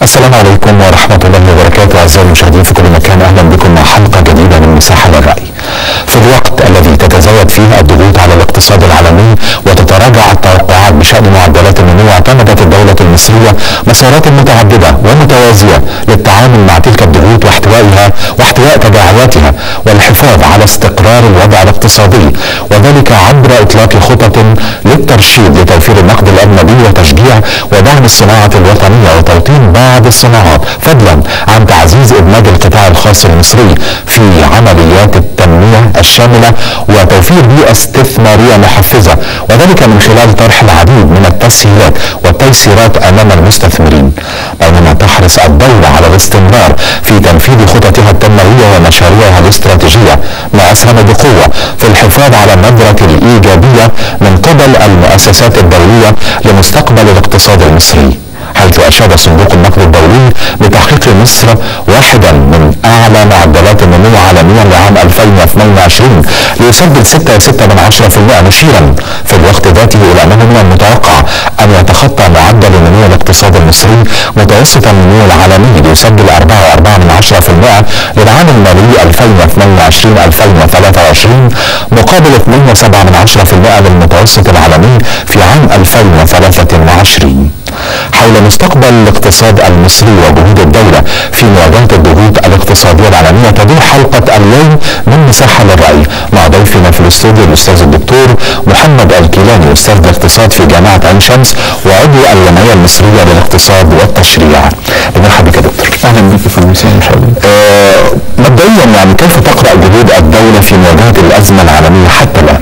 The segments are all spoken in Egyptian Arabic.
السلام عليكم ورحمة الله وبركاته أعزائي المشاهدين في كل مكان أهلا بكم مع حلقة جديدة من مساحة للرأي في الوقت الذي تتزايد فيه الضغوط على الاقتصاد العالمي وتتراجع التوقعات بشأن معدلات النمو اعتمدت الدولة المصرية مسارات متعددة ومتوازية للتعامل مع تلك الضغوط واحتوائها واحتواء تداعياتها والحفاظ على استقرار الوضع الاقتصادي وذلك عبر إطلاق خطط للترشيد لتوفير النقد الأجنبي وتشجيع ودعم الصناعة الوطنية وتوطين بعض الصناعات فضلا عن تعزيز إدماج القطاع الخاص المصري في عمليات التنمية الشاملة وتوفير بيئة استثمارية محفزة وذلك من خلال طرح العديد من التسهيلات والتيسيرات أمام المستثمرين بينما تحرص الدولة على الاستمرار في تنفيذ خططها التنموية ومشاريعها الاستراتيجية ما أسهم بقوة في الحفاظ على النظرة الإيجابية من قبل المؤسسات الدولية لمستقبل الاقتصاد المصري حيث أشاد صندوق النقد الدولي بتحقيق مصر واحدا من أعلى معدلات النمو عالميا لعام 2022 ليسجل 6.6% مشيرا في الوقت ذاته إلى أنه من المتوقع أن يتخطى معدل نمو الاقتصاد المصري متوسط النمو العالمي ليسجل 4.4% للعام المالي 2022-2023 مقابل 2.7% للمتوسط العالمي في عام 2023 حول مستقبل الاقتصاد المصري وجهود الدولة في مواجهة الضغوط الاقتصادية العالمية تدور حلقة اليوم من مساحة للرأي مع ضيفنا في الاستوديو الأستاذ الدكتور محمد الكيلاني أستاذ الاقتصاد في جامعة عين شمس وعضو الجمعية المصرية للاقتصاد والتشريع بنرحب بك يا دكتور اهلا بك في المساء ان شاء الله آه مبدئيا يعني كيف تقرأ جهود الدولة في مواجهة الأزمة العالمية حتى الآن؟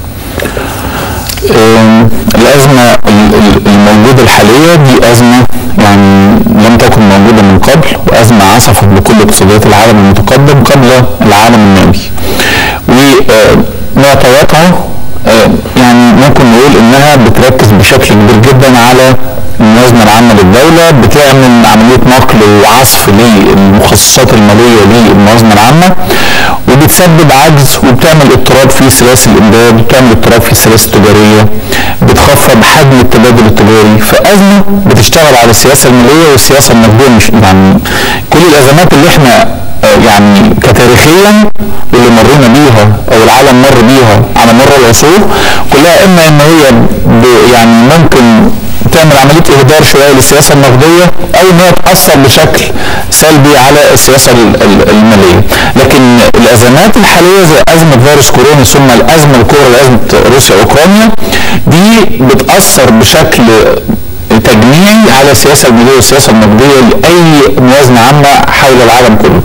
آه، الازمه ال- ال- الموجوده الحاليه دي ازمه يعني لم تكن موجوده من قبل وازمه عصفت بكل اقتصاديات العالم المتقدم قبل العالم النامي ومعطياتها يعني ممكن نقول انها بتركز بشكل كبير جدا على الموازنه العامه للدوله بتعمل عمليه نقل وعصف للمخصصات الماليه للموازنه العامه وبتسبب عجز وبتعمل اضطراب في سلاسل الامداد وبتعمل اضطراب في السلاسل التجاريه بتخفض حجم التبادل التجاري فازمه بتشتغل على السياسه الماليه والسياسه النقديه مش يعني كل الازمات اللي احنا آه، يعني كتاريخيا واللي مرينا بيها او العالم مر بيها على مر العصور كلها اما ان هي ب- يعني ممكن تعمل عمليه اهدار شويه للسياسه النقديه او ان هي تاثر بشكل سلبي على السياسه ال- ال- الماليه لكن الازمات الحاليه زي ازمه فيروس كورونا ثم الازمه الكبرى ازمه روسيا واوكرانيا دي بتاثر بشكل تجميعي على السياسه الماليه والسياسه النقديه لاي موازنه عامه حول العالم كله.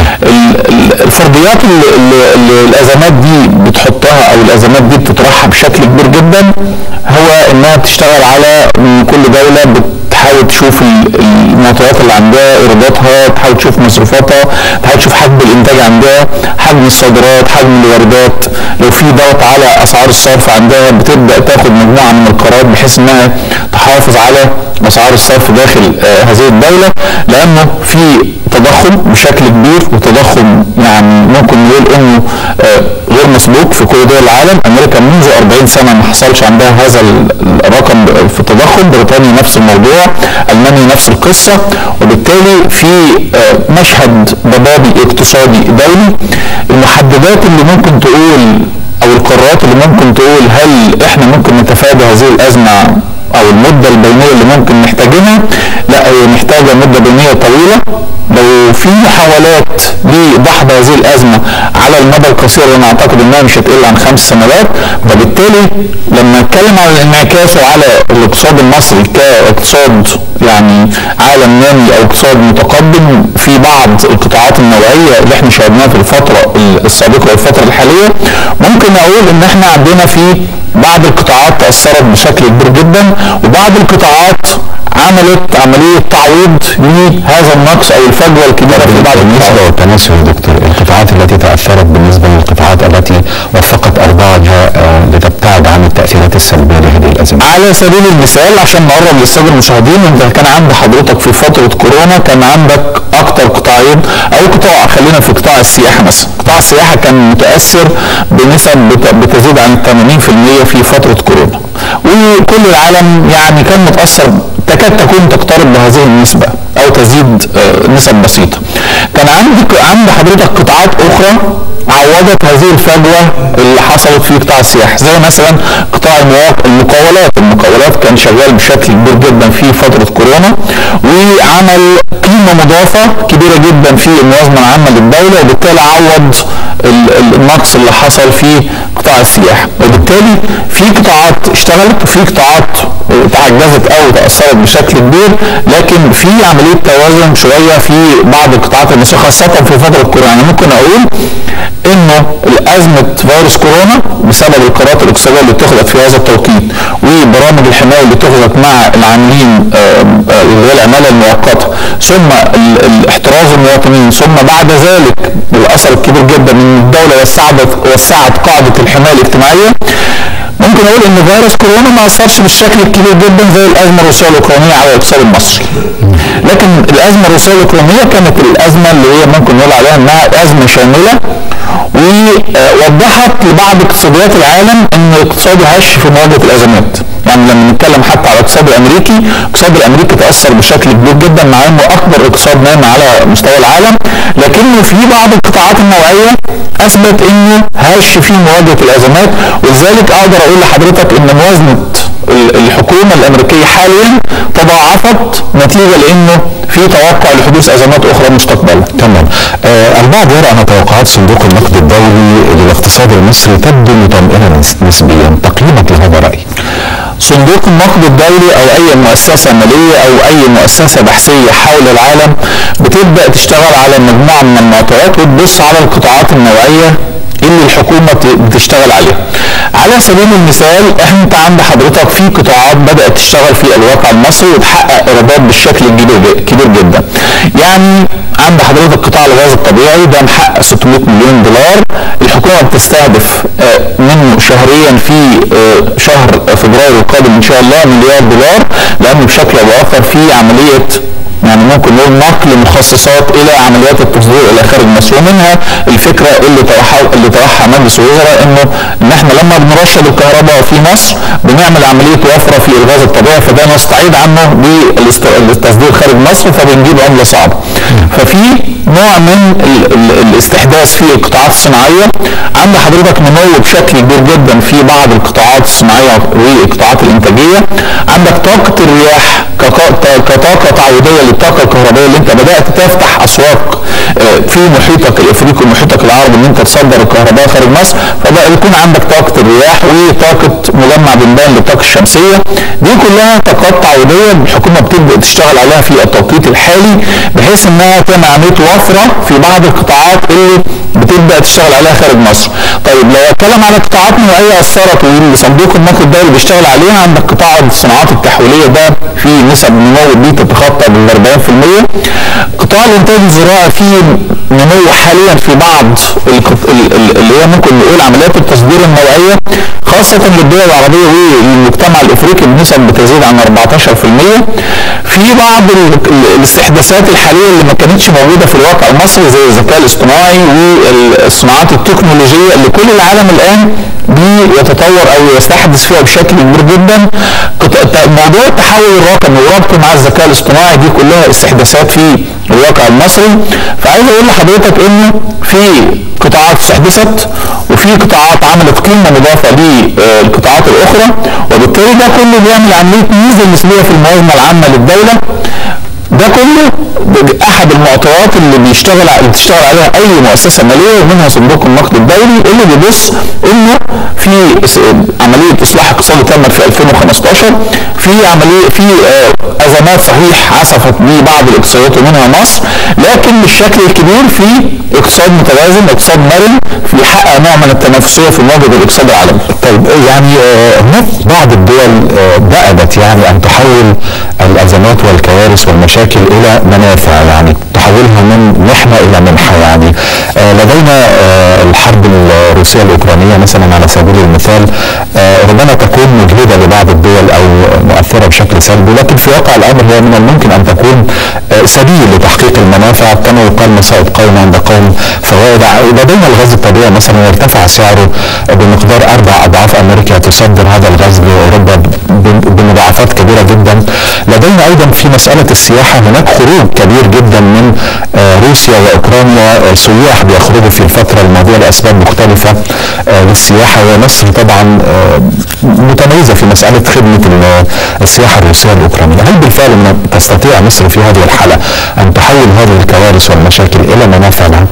ال- ال- الفرضيات اللي, اللي, اللي الازمات دي بتحطها او الازمات دي بتطرحها بشكل كبير جدا هو انها بتشتغل على ان كل دوله بتحاول تشوف ال- المعطيات اللي عندها ايراداتها تحاول تشوف مصروفاتها تحاول تشوف حجم الانتاج عندها حجم الصادرات حجم الواردات لو في ضغط على اسعار الصرف عندها بتبدا تاخد مجموعه من القرارات بحيث انها تحافظ على اسعار الصرف داخل آه، هذه الدوله لانه في تضخم بشكل كبير وتضخم يعني ممكن نقول انه آه، غير مسبوق في كل دول العالم امريكا منذ 40 سنه ما حصلش عندها هذا ال- الرقم في التضخم بريطانيا نفس الموضوع المانيا نفس القصه وبالتالي في آه، مشهد ضبابي اقتصادي دولي المحددات اللي ممكن تقول او القرارات اللي ممكن تقول هل احنا ممكن نتفادى هذه الازمه او المده البينيه اللي ممكن نحتاجها لا هي محتاجه مده بينيه طويله لو في محاولات لدحض هذه الازمه على المدى القصير وانا اعتقد انها مش هتقل عن خمس سنوات فبالتالي لما نتكلم على الانعكاس على الاقتصاد المصري كاقتصاد يعني عالم نامي او اقتصاد متقدم في بعض القطاعات النوعيه اللي احنا شاهدناها في الفتره السابقه والفتره الحاليه ممكن اقول ان احنا عندنا في بعض القطاعات تاثرت بشكل كبير جدا وبعض القطاعات عملت عمليه تعويض لهذا النقص او الفجوه الكبيره في بعض بالنسبة القطاعات والتناسب يا دكتور القطاعات التي تأثرت بالنسبة للقطاعات التي وفقت أرباعها آه، لتبتعد عن التأثيرات السلبية لهذه الأزمة على سبيل المثال عشان نقرب للساده المشاهدين انت كان عند حضرتك في فتره كورونا كان عندك اكتر قطاعين او قطاع خلينا في قطاع السياحه مثلا قطاع السياحه كان متاثر بنسب بت- بتزيد عن 80% في فتره كورونا وكل العالم يعني كان متاثر تكاد تكون تقترب بهذه النسبه او تزيد آه، نسب بسيطه كان عندك عند حضرتك قطاعات اخرى عوضت هذه الفجوه اللي حصلت في قطاع السياحه زي مثلا قطاع المواق- المقاولات المقاولات كان شغال بشكل كبير جدا في فتره كورونا وعمل قيمه مضافه كبيره جدا في الموازنه العامه للدوله وبالتالي عوض ال- ال- النقص اللي حصل في قطاع السياحه وبالتالي في قطاعات اشتغلت وفي قطاعات تعجزت او تاثرت بشكل كبير لكن في عمليه توازن شويه في بعض القطاعات المصريه خاصه في فتره كورونا يعني ممكن اقول انه ازمه فيروس كورونا بسبب القرارات الاقتصاديه اللي اتخذت في هذا التوقيت وبرامج الحمايه اللي اتخذت مع العاملين آه، آه، اللي هي العماله المؤقته ثم ال- ال- احتراز المواطنين ثم بعد ذلك بالاثر الكبير جدا من الدوله وسعت وسعت قاعده الحمايه الاجتماعيه ممكن اقول ان فيروس كورونا ما اثرش بالشكل الكبير جدا زي الازمه الروسيه الاوكرانيه على الاقتصاد المصري. لكن الازمه الروسيه الاوكرانيه كانت الازمه اللي هي ممكن نقول عليها انها ازمه شامله ووضحت لبعض اقتصاديات العالم ان الاقتصاد هش في مواجهه الازمات. يعني لما نتكلم حتى على الاقتصاد الامريكي، الاقتصاد الامريكي تاثر بشكل كبير جدا مع انه اكبر اقتصاد نام على مستوى العالم، لكنه في بعض القطاعات النوعيه اثبت انه هش في مواجهه الازمات ولذلك اقدر اقول لحضرتك ان موازنه ال- الحكومه الامريكيه حاليا تضاعفت نتيجه لانه في توقع لحدوث ازمات اخرى مستقبلا. تمام آه البعض يرى ان توقعات صندوق النقد الدولي للاقتصاد المصري تبدو مطمئنه نس- نسبيا تقييمك لهذا الراي صندوق النقد الدولي او اي مؤسسه ماليه او اي مؤسسه بحثيه حول العالم بتبدا تشتغل على مجموعه من المعطيات وتبص على القطاعات النوعيه اللي الحكومه ت- بتشتغل عليها. على سبيل المثال احنا انت عند حضرتك في قطاعات بدات تشتغل في الواقع المصري وتحقق ايرادات بالشكل الكبير كبير جدا. يعني عند حضرتك قطاع الغاز الطبيعي ده محقق 600 مليون دولار الحكومه بتستهدف آه، منه شهريا في آه، شهر فبراير القادم ان شاء الله مليار دولار لانه بشكل او باخر في عمليه يعني ممكن نقول نقل مخصصات الى عمليات التصدير الى خارج مصر ومنها الفكره اللي طرحها اللي طرحها مجلس الوزراء انه ان احنا لما بنرشد الكهرباء في مصر بنعمل عمليه وفره في الغاز الطبيعي فده نستعيد عنه بالتصدير خارج مصر فبنجيب عمله صعبه. ففي نوع من ال ال الاستحداث في القطاعات الصناعيه عند حضرتك نمو بشكل كبير جدا في بعض القطاعات الصناعيه والقطاعات الانتاجيه عندك طاقه الرياح كطا- كطاقه تعويضيه للطاقه الكهربائيه اللي انت بدات تفتح اسواق آه، في محيطك الافريقي ومحيطك العربي ان انت تصدر الكهرباء خارج مصر فبقى يكون عندك طاقه الرياح وطاقه مجمع بنبان للطاقه الشمسيه دي كلها طاقات تعويضيه الحكومه بتبدا تشتغل عليها في التوقيت الحالي بحيث انها تعمل عمليه وفره في بعض القطاعات اللي بتبدا تشتغل عليها خارج مصر. طيب لو اتكلم على قطاعات نوعيه اثرت وصندوق النقد الدولي بيشتغل عليها عندك قطاع الصناعات التحويليه ده في نسب نمو دي تتخطى بال 40%. قطاع الانتاج الزراعي فيه نمو حاليا في بعض القط- ال- ال- اللي هي ممكن نقول عمليات التصدير النوعيه خاصه للدول العربيه والمجتمع الافريقي بنسب بتزيد عن 14%. في بعض ال- ال- الاستحداثات الحاليه اللي ما كانتش موجوده في الواقع المصري زي الذكاء الاصطناعي والصناعات التكنولوجيه اللي كل العالم الان بيتطور او يستحدث فيها بشكل كبير جدا قط- ت- موضوع التحول الرقمي وربطه مع الذكاء الاصطناعي دي كلها استحداثات في الواقع المصري فعايز اقول لحضرتك انه في قطاعات استحدثت وفي قطاعات عملت قيمه مضافه للقطاعات الاخرى وبالتالي ده كله بيعمل عمليه ميزه نسبيه في الموازنه العامه للدوله ده كله احد المعطيات اللي بيشتغل ع- اللي بتشتغل عليها اي مؤسسه ماليه ومنها صندوق النقد الدولي اللي بيبص انه في اس- عمليه اصلاح اقتصادي تمت في 2015 في عمليه في آه، ازمات صحيح عصفت ببعض الاقتصادات ومنها مصر لكن بالشكل الكبير في اقتصاد متوازن اقتصاد مرن بيحقق نوع من التنافسيه في مواجهه الاقتصاد العالمي. طيب يعني آه، هناك بعض الدول آه، دأبت يعني ان تحول الازمات والكوارث والمشاكل الى منافع يعني تحولها من محنه الى منحه يعني آه، لدينا آه، الحرب الروسيه الاوكرانيه مثلا على سبيل المثال آه، ربما تكون مجهده لبعض الدول او مؤثره بشكل سلبي لكن في واقع الامر هي من الممكن ان تكون آه، سبيل لتحقيق المنافع كما يقال مصائب قوم عند قوم فوائد لدينا الغاز الطبيعي مثلا ارتفع سعره بمقدار اربع اضعاف امريكا تصدر هذا الغاز لاوروبا ب- بمضاعفات كبيره جدا لدينا ايضا في مساله السياحه هناك خروج كبير جدا من آه، روسيا واوكرانيا آه، سياح بيخرجوا في الفتره الماضيه لاسباب مختلفه آه، للسياحه ومصر طبعا آه، متميزه في مساله خدمه ال- السياحه الروسيه الاوكرانيه، هل بالفعل إن تستطيع مصر في هذه الحالة ان تحول هذه الكوارث والمشاكل الى منافع لها؟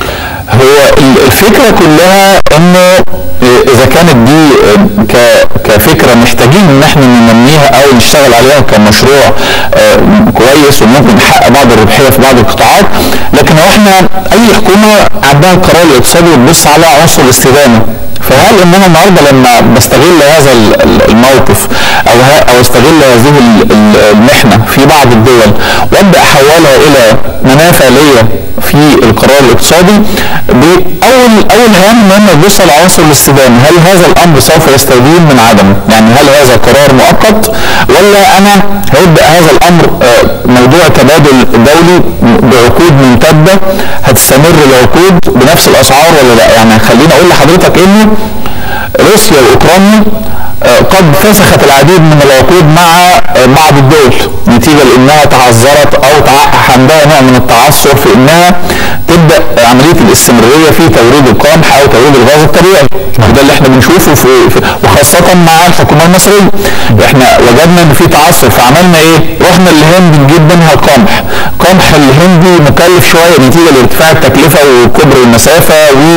هو ال- الفكرة كلها انه اذا كانت دي ك- كفكرة محتاجين ان احنا ننميها او نشتغل عليها كمشروع آه، كويس وممكن نحقق بعض الربحية في بعض القطاعات لكن هو احنا اي حكومة عندها القرار الاقتصادي بتبص على عنصر الاستدامة فهل ان انا النهارده لما بستغل هذا ال- ال- الموقف او ه- او استغل هذه ال- ال- المحنه في بعض الدول وابدا احولها الى منافع ليا في القرار الاقتصادي ب- اول اول هام ان انا ابص على عنصر الاستدامه هل هذا الامر سوف يستديم من عدمه يعني هل هذا قرار مؤقت ولا انا هيبدا هذا الامر آه، موضوع تبادل دولي بعقود ممتده هتستمر العقود بنفس الاسعار ولا لا يعني خليني اقول لحضرتك انه روسيا واوكرانيا آه، قد فسخت العديد من العقود مع آه، بعض الدول نتيجه لانها تعذرت او تع- عندها نوع من التعثر في انها تبدا عمليه الاستمراريه في توريد القمح او توريد الغاز الطبيعي وده اللي احنا بنشوفه في, في وخاصه مع الحكومه المصريه احنا وجدنا ان في تعثر فعملنا ايه؟ رحنا للهند نجيب منها القمح القمح الهندي مكلف شويه نتيجه لارتفاع التكلفه وكبر المسافه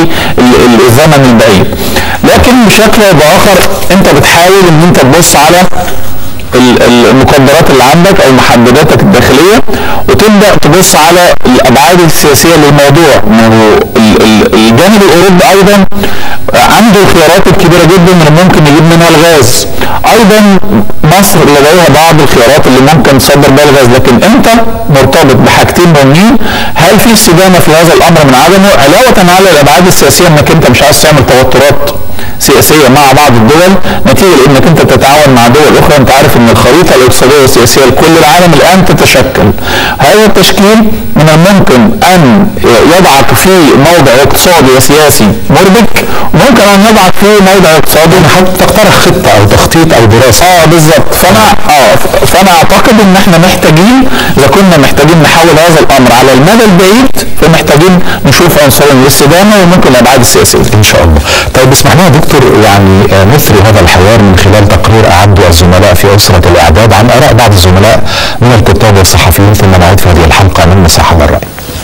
والزمن البعيد لكن بشكل او باخر انت بتحاول ان انت تبص على ال- ال- المقدرات اللي عندك او محدداتك الداخليه وتبدا تبص على الابعاد السياسيه للموضوع ما هو ال- ال- الجانب الاوروبي ايضا عنده الخيارات الكبيره جدا اللي ممكن يجيب منها الغاز ايضا مصر لديها بعض الخيارات اللي ممكن تصدر بها الغاز لكن انت مرتبط بحاجتين مهمين هل في استدامه في هذا الامر من عدمه علاوه على الابعاد السياسيه انك انت مش عايز تعمل توترات سياسيه مع بعض الدول نتيجه لانك انت تتعاون مع دول اخرى انت عارف ان الخريطه الاقتصاديه والسياسيه لكل العالم الان تتشكل هذا التشكيل من الممكن ان يضعك في موضع اقتصادي وسياسي مربك وممكن ان يضعك في موضع اقتصادي حتى تقترح خطة او تخطيط او دراسة اه بالظبط فانا اه فانا اعتقد ان احنا محتاجين اذا كنا محتاجين نحول هذا الامر على المدى البعيد فمحتاجين نشوف عنصرين الاستدامه وممكن الابعاد السياسيه ان شاء الله طيب اسمح لنا يا دكتور يعني آه، نثري هذا الحوار من خلال تقرير اعده الزملاء في اسره الاعداد عن اراء بعض الزملاء من الكتاب والصحفيين ثم نعود في هذه الحلقه من مساحه للراي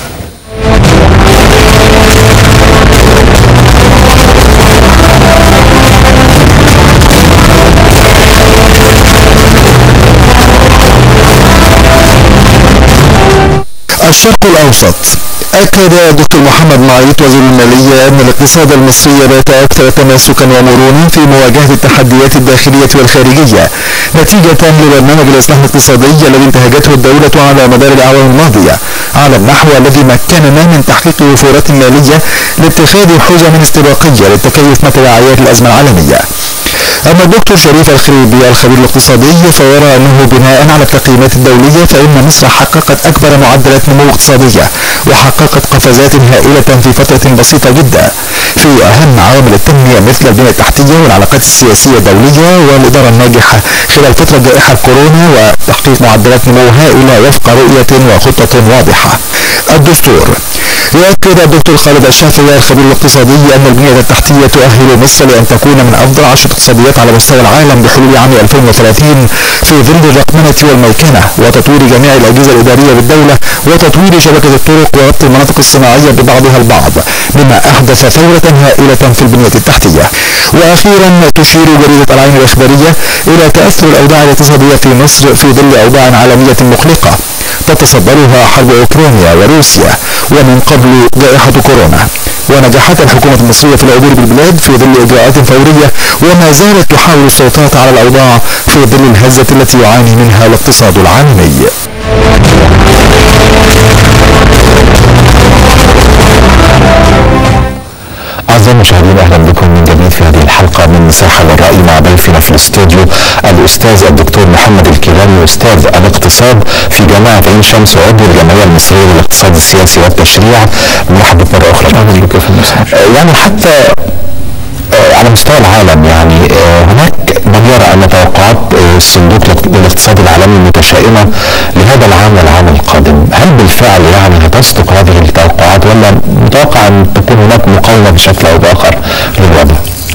الشرق الأوسط أكد دكتور محمد معيط وزير المالية أن الاقتصاد المصري بات أكثر تماسكا ومرونة في مواجهة التحديات الداخلية والخارجية نتيجة لبرنامج الإصلاح الاقتصادي الذي انتهجته الدولة على مدار الأعوام الماضية على النحو الذي مكننا من تحقيق وفورات مالية لاتخاذ حزم استباقية للتكيف مع تداعيات الأزمة العالمية أما الدكتور شريف الخريبي الخبير الاقتصادي فيرى أنه بناء على التقييمات الدولية فإن مصر حققت أكبر معدلات نمو اقتصادية وحققت قفزات هائلة في فترة بسيطة جدا في أهم عوامل التنمية مثل البنية التحتية والعلاقات السياسية الدولية والإدارة الناجحة خلال فترة جائحة كورونا وتحقيق معدلات نمو هائلة وفق رؤية وخطة واضحة الدستور يؤكد الدكتور خالد الشافعي الخبير الاقتصادي ان البنيه التحتيه تؤهل مصر لان تكون من افضل عشر اقتصاديات على مستوى العالم بحلول عام 2030 في ظل الرقمنه والميكنه وتطوير جميع الاجهزه الاداريه بالدوله وتطوير شبكه الطرق وربط المناطق الصناعيه ببعضها البعض مما احدث ثوره هائله في البنيه التحتيه. واخيرا تشير جريده العين الاخباريه الى تاثر الاوضاع الاقتصاديه في مصر في ظل اوضاع عالميه مقلقه تتصدرها حرب اوكرانيا وروسيا ومن قبل جائحة كورونا ونجحت الحكومة المصرية في العبور بالبلاد في ظل إجراءات فورية وما زالت تحاول السيطرة على الأوضاع في ظل الهزة التي يعاني منها الاقتصاد العالمي أعزائي المشاهدين أهلا بكم من جديد في هذه الحلقة من مساحة للرأي مع ضيفنا في الاستوديو الأستاذ الدكتور محمد الكيلاني أستاذ الاقتصاد في جامعة عين شمس وعضو الجمعية المصرية للاقتصاد السياسي والتشريع مرحبا بك مرة أخرى أهلا بك في يعني حتى آه، على مستوى العالم يعني آه، هناك من يرى أن توقعات آه، الصندوق للاقتصاد العالمي العالمي متشائمة لهذا العام والعام القادم هل بالفعل يعني هتصدق هذه التوقعات ولا متوقع أن تكون هناك مقاومة بشكل أو بآخر للوضع؟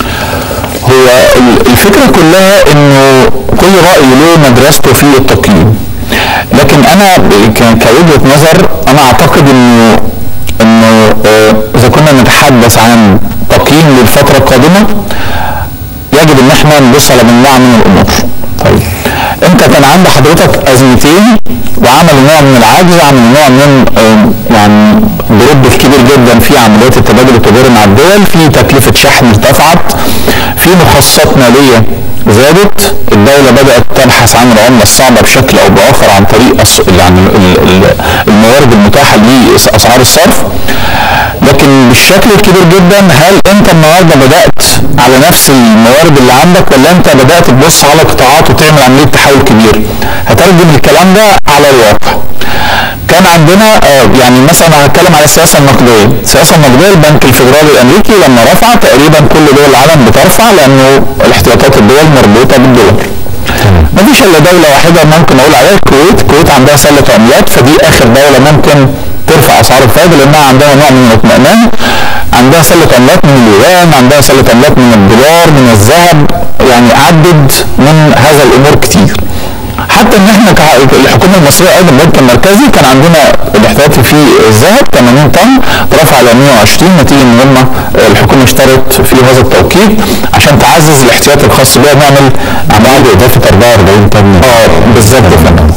هو ال- الفكرة كلها انه كل رأي له مدرسته في التقييم لكن انا ب- ك- كوجهة نظر انا اعتقد انه انه آه، اذا كنا نتحدث عن تقييم للفترة القادمة يجب ان احنا نبص على مجموعة من الامور طيب انت كان عند حضرتك ازمتين وعملوا نوع من العجز عملوا نوع من آه، يعني برد كبير جدا في عمليات التبادل التجاري مع الدول في تكلفة شحن ارتفعت في مخصصات مالية زادت الدولة بدأت تبحث عن العملة الصعبة بشكل أو بآخر عن طريق أس- يعني ال- ال- الموارد المتاحة لأسعار الصرف لكن بالشكل الكبير جدا هل انت النهارده بدات على نفس الموارد اللي عندك ولا انت بدات تبص على قطاعات وتعمل عمليه تحول كبير هترجم الكلام ده على الواقع كان عندنا آه، يعني مثلا هتكلم على السياسه النقديه، السياسه النقديه البنك الفيدرالي الامريكي لما رفع تقريبا كل دول العالم بترفع لانه الاحتياطات الدول مربوطه بالدولار. مفيش الا دوله واحده ممكن اقول عليها الكويت، الكويت عندها سله عملات فدي اخر دوله ممكن ترفع اسعار الفائده لانها عندها نوع من الاطمئنان عندها سله عملات من اليوان عندها سله عملات من الدولار من الذهب يعني عدد من هذا الامور كتير حتى ان احنا كع- الحكومه المصريه ايضا البنك المركزي كان عندنا الاحتياطي في الذهب 80 طن رفع ل 120 نتيجه ان هم الحكومه اشترت في هذا التوقيت عشان تعزز الاحتياط الخاص بها نعمل عمليه اضافه 44 طن اه بالظبط يا فندم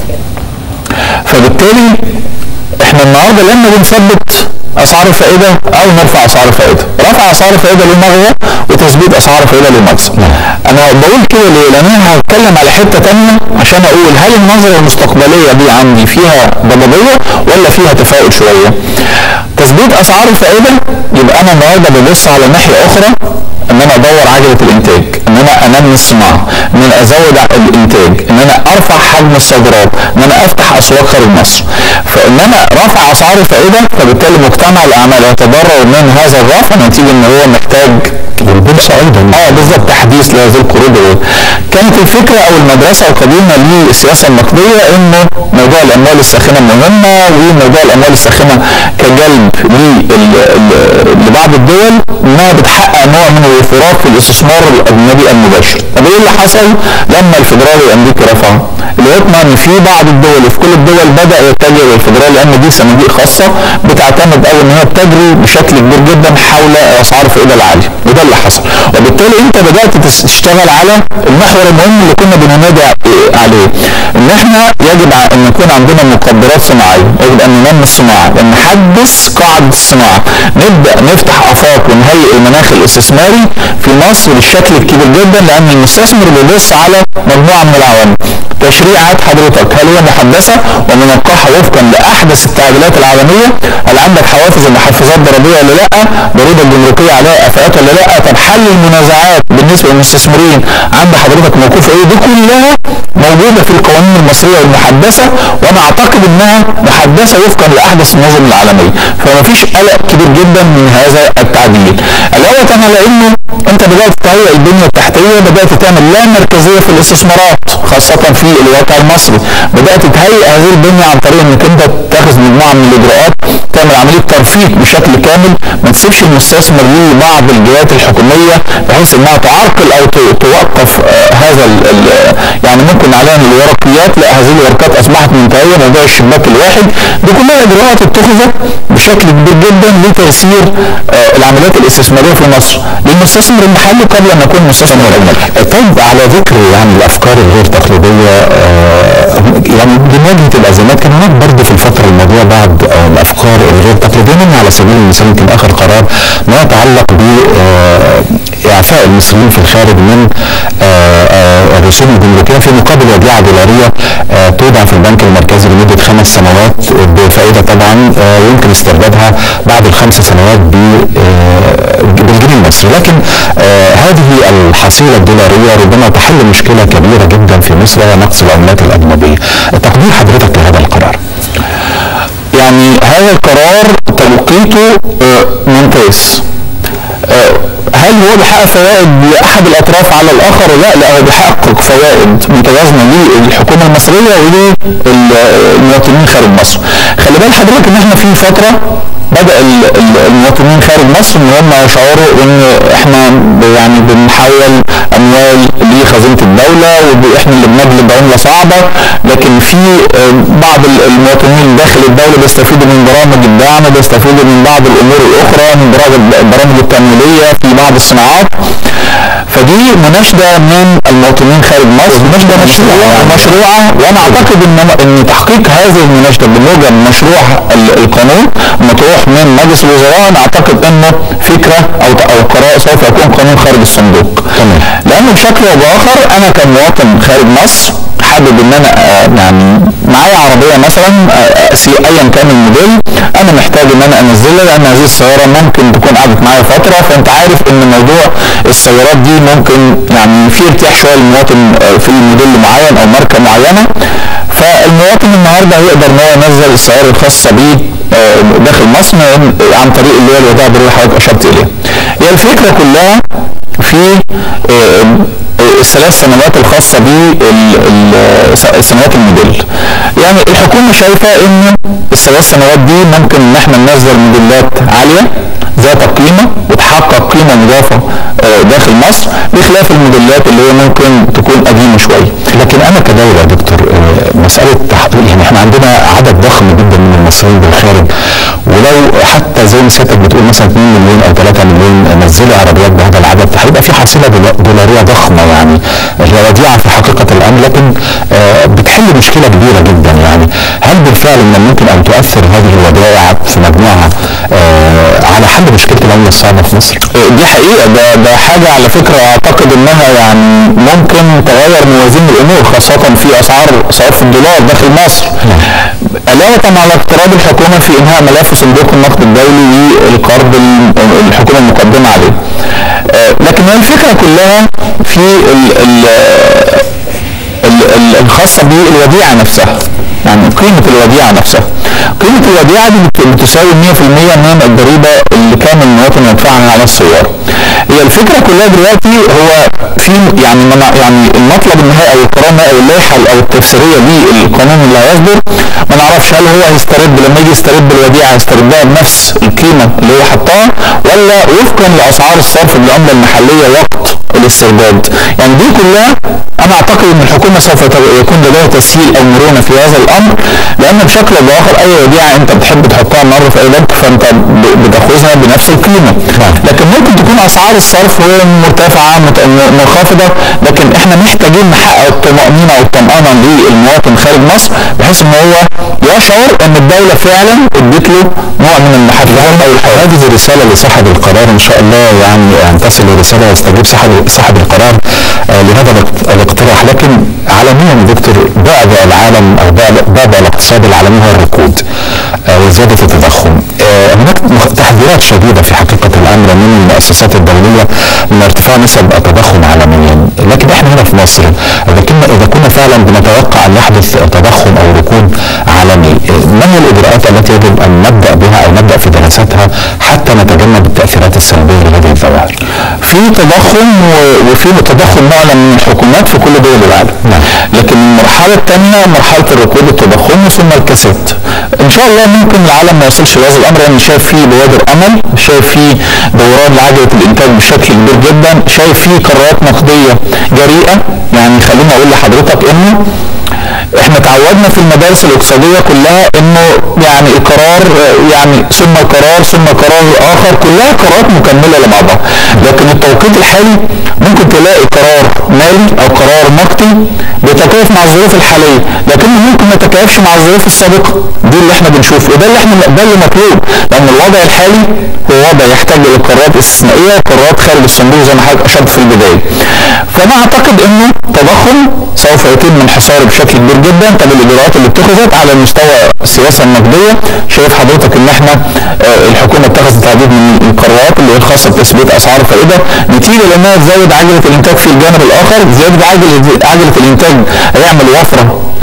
فبالتالي احنا النهارده لما بنثبت اسعار الفائده او نرفع اسعار الفائده رفع اسعار الفائده له مغزى وتثبيت اسعار الفائده له مغزى انا بقول كده ليه لان انا هتكلم على حته تانية عشان اقول هل النظره المستقبليه دي عندي فيها ضبابيه ولا فيها تفاؤل شويه تثبيت اسعار الفائده يبقى انا النهارده ببص على ناحيه اخرى ان انا ادور عجله الانتاج ان انا انمي الصناعه ان انا ازود الانتاج ان انا ارفع حجم الصادرات ان انا افتح اسواق خارج مصر فان انا رفع اسعار الفائده فبالتالي مجتمع الاعمال يتضرر من هذا الرفع نتيجه ان هو محتاج والبورصة أيضا اه بالظبط تحديث لهذه القروض كانت الفكره او المدرسه القديمه للسياسه النقديه انه موضوع الاموال الساخنه مهمه وموضوع الاموال الساخنه كجلب لل- ال- لبعض الدول انها بتحقق نوع من الوفرات في الاستثمار الاجنبي المباشر. طب ايه اللي حصل لما الفدرالي الامريكي رفع؟ لقينا ان في بعض الدول وفي كل الدول بدا يتجه للفدرالي لان دي صناديق خاصه بتعتمد او ان هي بتجري بشكل كبير جدا حول اسعار الفائده العاليه وده اللي حصل وبالتالي انت بدات تس- تشتغل على المحور المهم اللي كنا بننادي ع- عليه ان احنا يجب ع- ان يكون عندنا مقدرات صناعيه يجب ان ننمي الصناعه ان نحدث قاعده الصناعه نبدا نفتح افاق ونهيئ المناخ الاستثماري في مصر بالشكل الكبير جدا لان المستثمر بيبص على مجموعه من العوامل تشريعات حضرتك هل هي محدثه ومنقحه وفقا لاحدث التعديلات العالميه؟ هل عندك حوافز ومحفزات ضريبيه ولا لا؟ ضريبه الجمركيه عليها افاءات ولا لا؟ طب حل المنازعات بالنسبه للمستثمرين عند حضرتك موقوف ايه؟ دي كلها موجوده في القوانين المصريه المحدثه وانا اعتقد انها محدثه وفقا لاحدث النظم العالميه فما فيش قلق كبير جدا من هذا التعديل. الاول على انه انت بدات تهيئ البنيه التحتيه بدات تعمل لا مركزيه في الاستثمارات خاصه في الواقع المصري بدات تهيئ هذه البنيه عن طريق انك انت تتخذ مجموعه من الاجراءات تعمل عمليه ترفيق بشكل كامل ما تسيبش المستثمر لبعض الجهات الحكوميه بحيث انها تعرقل او ت- توقف آه، هذا ال ال يعني ممكن عليها الورقيات لا هذه الورقات اصبحت منتهيه موضوع الشباك الواحد دي كلها اجراءات اتخذت بشكل كبير جدا لتيسير آه، العمليات الاستثماريه في مصر للمستثمر المحلي قبل ان يكون مستثمر اجنبي طيب على ذكر يعني الافكار الغير تقليديه آه، يعني بمواجهه الازمات كان هناك برضه في الفتره الماضيه بعض آه، الافكار الغير تقليديه منها على سبيل المثال يمكن اخر قرار ما يتعلق ب آه، اعفاء المصريين في الخارج من آه، آه، الرسوم الجمركيه في مقابل وديعه دولاريه آه، تودع في البنك المركزي لمده خمس سنوات بفائده طبعا آه، ويمكن استردادها بعد الخمس سنوات ب- آه، بالجنيه المصري لكن آه، هذه الحصيله الدولاريه ربما تحل مشكله كبيره جدا في مصر وهي نقص العملات الاجنبيه تقدير حضرتك لهذا القرار يعني هذا القرار توقيته آه، ممتاز آه، هل هو بيحقق فوائد لاحد الاطراف على الاخر لا لا هو بيحقق فوائد متوازنه للحكومه المصريه وللمواطنين خارج مصر خلي بال حضرتك ان احنا في فتره بدا ال- ال- المواطنين خارج مصر ان هم يشعروا ان احنا ب- يعني بنحول اموال لخزينه الدوله واحنا اللي بنجلب عمله صعبه لكن في آه، بعض ال- المواطنين داخل الدوله بيستفيدوا من برامج الدعم بيستفيدوا من بعض الامور الاخرى من برامج البرامج التمويليه في بعض الصناعات فدي مناشده من المواطنين خارج مصر مناشده مشروعه مشروعه وانا اعتقد ان ان تحقيق هذه المناشده بموجب مشروع ال- القانون مطروح من مجلس الوزراء انا اعتقد انه فكره او او قرار سوف يكون قانون خارج الصندوق تمام. لانه بشكل او باخر انا كمواطن خارج مصر حابب ان انا آه، يعني معايا عربيه مثلا آه، سي- ايا كان الموديل انا محتاج ان انا انزلها لان هذه السياره ممكن تكون قعدت معايا فتره فانت عارف ان موضوع السيارات دي ممكن يعني في ارتياح شويه للمواطن آه، في موديل معين او ماركه معينه فالمواطن النهارده هيقدر ان هو ينزل السياره الخاصه بيه آه، داخل مصر من- عن طريق اللي هي الودائع اللي حضرتك اشرت اليها. هي الفكره كلها في آه، آه، الثلاث سنوات الخاصه بالسنوات الموديل. يعني الحكومه شايفه ان الثلاث سنوات دي ممكن ان احنا ننزل موديلات عاليه ذات قيمه وتحقق قيمه مضافه آه، داخل مصر بخلاف الموديلات اللي هي ممكن تكون قديمه شويه. لكن انا كدوله يا دكتور آه، مساله تحقيق يعني احنا عندنا عدد ضخم جدا من المصريين بالخارج ولو حتى زي ما سيادتك بتقول مثلا 2 مليون او 3 مليون نزلوا عربيات بهذا العدد هيبقى في حصيله دول- دولاريه ضخمه يعني هي وديعه في حقيقه الامر لكن آه، بتحل مشكله كبيره جدا يعني هل بالفعل من الممكن ان تؤثر هذه الودائع في مجموعها آه، على حل مشكله العمله الصعبه في مصر؟ دي حقيقة ده ده حاجة على فكرة أعتقد إنها يعني ممكن تغير موازين الأمور خاصة في أسعار سواء في الدولار داخل مصر. علاوة على اقتراب الحكومة في إنهاء ملف صندوق النقد الدولي والقرض ال- الحكومة المقدمة عليه. آه، لكن هي الفكرة كلها في ال ال ال- ال- الخاصة بالوديعة نفسها يعني قيمة الوديعة نفسها قيمة الوديعة دي بت- بتساوي 100% من الضريبة اللي كان المواطن يدفعها على السيارة هي الفكرة كلها دلوقتي هو في يعني منع يعني المطلب النهائي او القرار النهائي او اللائحة او التفسيرية للقانون اللي هيصدر ما نعرفش هل هو هيسترد لما يجي يسترد الوديعة هيستردها بنفس القيمة اللي هو حطها ولا وفقا لأسعار الصرف بالعملة المحلية وقت الاسترداد يعني دي كلها انا اعتقد ان الحكومه سوف ت- يكون لديها تسهيل او مرونه في هذا الامر لان بشكل او باخر اي وديعه انت بتحب تحطها النهارده في اي بنك فانت ب- بتاخذها بنفس القيمه لكن ممكن تكون اسعار الصرف مرتفعه مت- م- منخفضه لكن احنا محتاجين نحقق الطمانينه او الطمانه للمواطن خارج مصر بحيث ان هو يشعر ان الدوله فعلا ادت له نوع من المحفزات او الحوافز هذه رسالة لصاحب القرار إن شاء الله يعني أن تصل الرسالة ويستجيب صاحب صاحب القرار آه، لهذا الاقت- الاقتراح لكن عالميا يا دكتور بعبع العالم أو بعبع- بعبع الاقتصاد العالمي هو الركود آه، وزيادة التضخم آه، هناك مخ- تحذيرات شديدة في حقيقة الأمر من المؤسسات الدولية من ارتفاع نسب التضخم عالميا لكن احنا هنا في مصر إذا كنا إذا كنا فعلا بنتوقع أن يحدث تضخم أو ركود عالمي آه، ما هي الإجراءات التي يجب أن نبدأ بها أو نبدأ في دراستها حتى نتجنب التأثيرات السلبية لهذه الظواهر في تضخم و- وفي تضخم معلن من الحكومات في كل دول العالم نعم. لكن المرحلة الثانية مرحلة الركود التضخم ثم الكساد ان شاء الله ممكن العالم ما يصلش لهذا الامر لان شايف فيه بوادر امل شايف فيه دوران لعجلة الانتاج بشكل كبير جدا شايف فيه قرارات نقدية جريئة يعني خليني اقول لحضرتك انه احنا تعودنا في المدارس الاقتصادية كلها انه يعني القرار آه، يعني ثم القرار ثم قرار اخر كلها قرارات مكملة لبعضها لكن التوقيت الحالي ممكن تلاقي قرار مالي او قرار نقدي بيتكيف مع الظروف الحالية لكنه ممكن ما يتكيفش مع الظروف السابقة دي اللي احنا بنشوفه وده اللي احنا ده اللي مطلوب لان الوضع الحالي هو وضع يحتاج الى قرارات استثنائية وقرارات خارج الصندوق زي ما حضرتك اشرت في البداية فانا اعتقد انه تضخم سوف يتم انحصاره بشكل كبير جدا طب الاجراءات اللي اتخذت على مستوى السياسه النقديه شايف حضرتك ان احنا آه، الحكومه اتخذت العديد من القرارات اللي هي الخاصه بتثبيت اسعار الفائده نتيجه لانها تزود عجله الانتاج في الجانب الاخر زياده عجله عجله الانتاج هيعمل وفره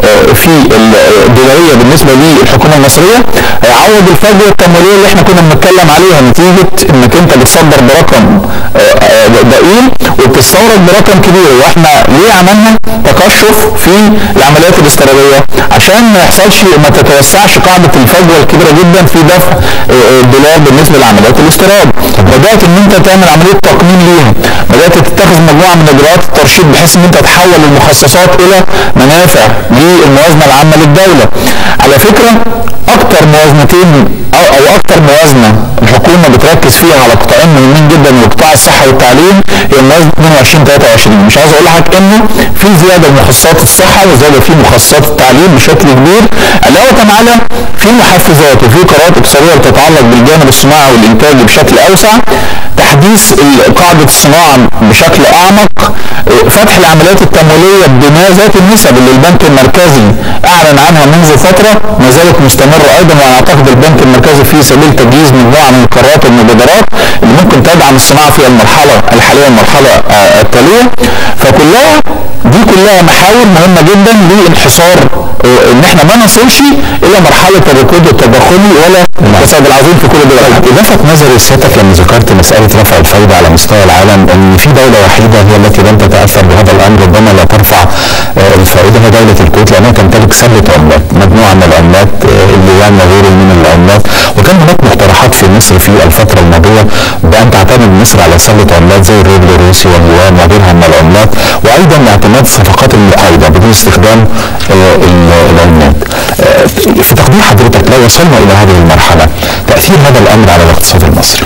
آه، في الدولاريه بالنسبه للحكومه المصريه هيعوض الفجوه التمويليه اللي احنا كنا بنتكلم عليها نتيجه انك انت بتصدر برقم آه، آه، ضئيل وبتستورد برقم كبير واحنا ليه عملنا تقشف في العمليات الاستيراديه عشان ما يحصلش ما تتوسعش قاعده الفجوه الكبيره جدا في دفع آه، الدولار بالنسبه لعمليات الاستيراد بدات ان انت تعمل عمليه تقنين ليها بدات تتخذ مجموعه من اجراءات الترشيد بحيث ان انت تحول المخصصات الى منافع للموازنه العامه للدوله على فكره اكتر موازنتين او او اكتر موازنه الحكومه بتركز فيها على قطاعين مهمين جدا من قطاع الصحه والتعليم هي موازنه 22 23 مش عايز اقول لحضرتك انه في زياده مخصصات الصحه وزياده في مخصصات التعليم بشكل كبير علاوه على في محفزات وفي قرارات اقتصاديه بتتعلق بالجانب الصناعي والانتاجي بشكل اوسع تحديث ال- قاعده الصناعه بشكل اعمق آه، فتح العمليات التمويليه بما ذات النسب اللي البنك المركزي اعلن عنها منذ فتره ما زالت مستمره ايضا وانا اعتقد البنك المركزي في سبيل تجهيز مجموعه من القرارات والمبادرات اللي ممكن تدعم الصناعه في المرحله الحاليه والمرحله آه، التاليه فكلها دي كلها محاور مهمه جدا لانحصار آه، ان احنا ما نصلش الى مرحله الركود التضخمي ولا الاقتصاد العظيم في كل دول العالم لفت نظري سيادتك لما ذكرت مسألة رفع الفائدة على مستوى العالم أن في دولة وحيدة هي التي لم تتأثر بهذا الأمر ربما لا ترفع آه، الفائدة هي دولة الكويت لأنها تمتلك سلة عملات مجموعة من العملات آه، اليوان وغيره من العملات وكان هناك مقترحات في مصر في الفترة الماضية بأن تعتمد مصر على سلة عملات زي الروبل الروسي واليوان وغيرها من العملات وأيضا اعتماد الصفقات المقايضة بدون استخدام آه، ال- العملات آه، في تقدير حضرتك لو وصلنا إلى هذه المرحلة تأثير هذا الأمر على الاقتصاد المصري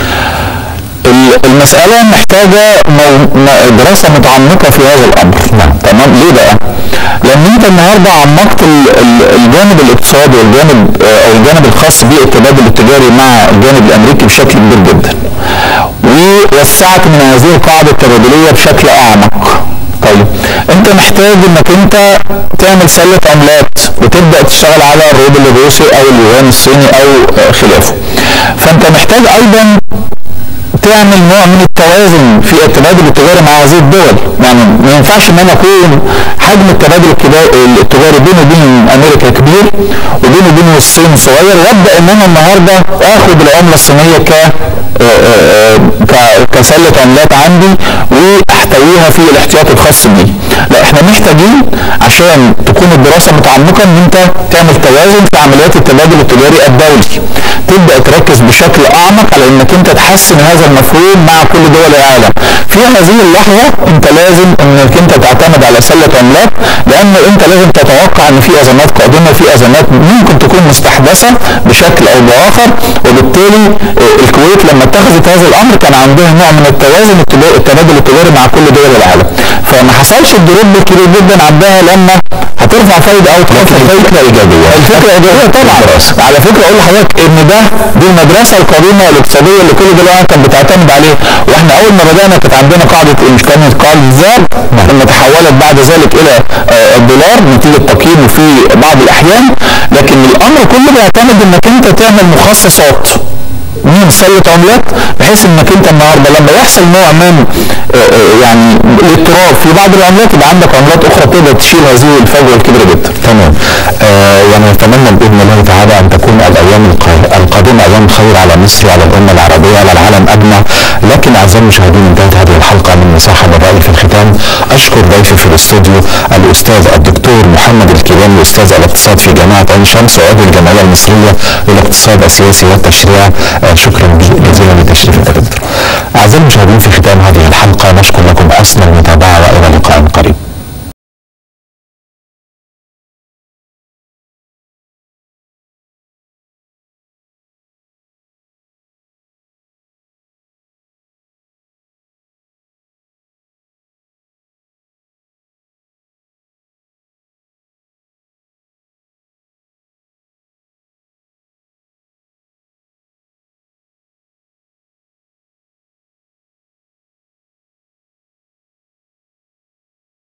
ال- المسألة محتاجة مو- م- دراسة متعمقة في هذا الأمر نعم تمام ليه بقى؟ لأن أنت النهاردة عمقت ال- ال- الجانب الاقتصادي والجانب آه، أو الجانب الخاص بالتبادل التجاري مع الجانب الأمريكي بشكل كبير جدا ووسعت من هذه القاعدة التبادلية بشكل أعمق طيب انت محتاج انك انت تعمل سلة عملات وتبدأ تشتغل على الروبل الروسي او اليوان الصيني او آه، خلافه فانت محتاج ايضا تعمل نوع من التوازن في التبادل التجاري مع هذه الدول يعني ما ينفعش ان انا اكون حجم التبادل الكبا- التجاري بيني وبين امريكا كبير وبيني وبين الصين صغير وابدا ان انا النهارده اخد العمله الصينيه ك آه، آه، ك- كسله عملات عندي واحتويها في الاحتياط الخاص بي لا احنا محتاجين عشان تكون الدراسه متعمقه ان انت تعمل توازن في عمليات التبادل التجاري الدولي تبدا تركز بشكل اعمق على انك انت تحسن هذا المفهوم مع كل دول العالم في هذه اللحظه انت لازم انك انت تعتمد على سله عملات لان انت لازم تتوقع ان في ازمات قادمه في ازمات ممكن تكون مستحدثه بشكل او باخر وبالتالي آه، الكويت لما اتخذت هذا الامر كان عندها نوع من التوازن التجا- التبادل التجاري مع كل دول العالم فما حصلش الدروب الكبير جدا عندها لما هترفع فايده او تخفض فايده فكره ايجابيه الفكره ايجابيه طبعا على فكره اقول لحضرتك ان ده دي المدرسه القديمه الاقتصاديه اللي كل دول العالم كانت بتعتمد عليه واحنا اول ما بدانا كانت عندنا قاعده مش كانت قاعده الذهب ثم تحولت بعد ذلك الى آه، الدولار نتيجه تقييمه في بعض الاحيان لكن الامر كله بيعتمد انك انت تعمل مخصصات من سلة عملات بحيث انك انت النهارده لما يحصل نوع من آه، آه، يعني الاضطراب في بعض العملات يبقى عندك عملات اخرى تقدر تشيل هذه الفجوه الكبيره جدا. تمام آه ونتمنى باذن الله تعالى ان تكون الايام القا- القادمه ايام خير على مصر وعلى الامه العربيه وعلى العالم اجمع لكن اعزائي المشاهدين انتهت هذه الحلقه من مساحه للراي في الختام اشكر ضيفي في الاستوديو الاستاذ الدكتور محمد الكيواني استاذ الاقتصاد في جامعه عين شمس وعضو الجمعيه المصريه للاقتصاد السياسي والتشريع آه شكرا جزيلا لتشريفك يا دكتور اعزائي المشاهدين في ختام هذه الحلقه نشكر لكم حسن المتابعه والى لقاء قريب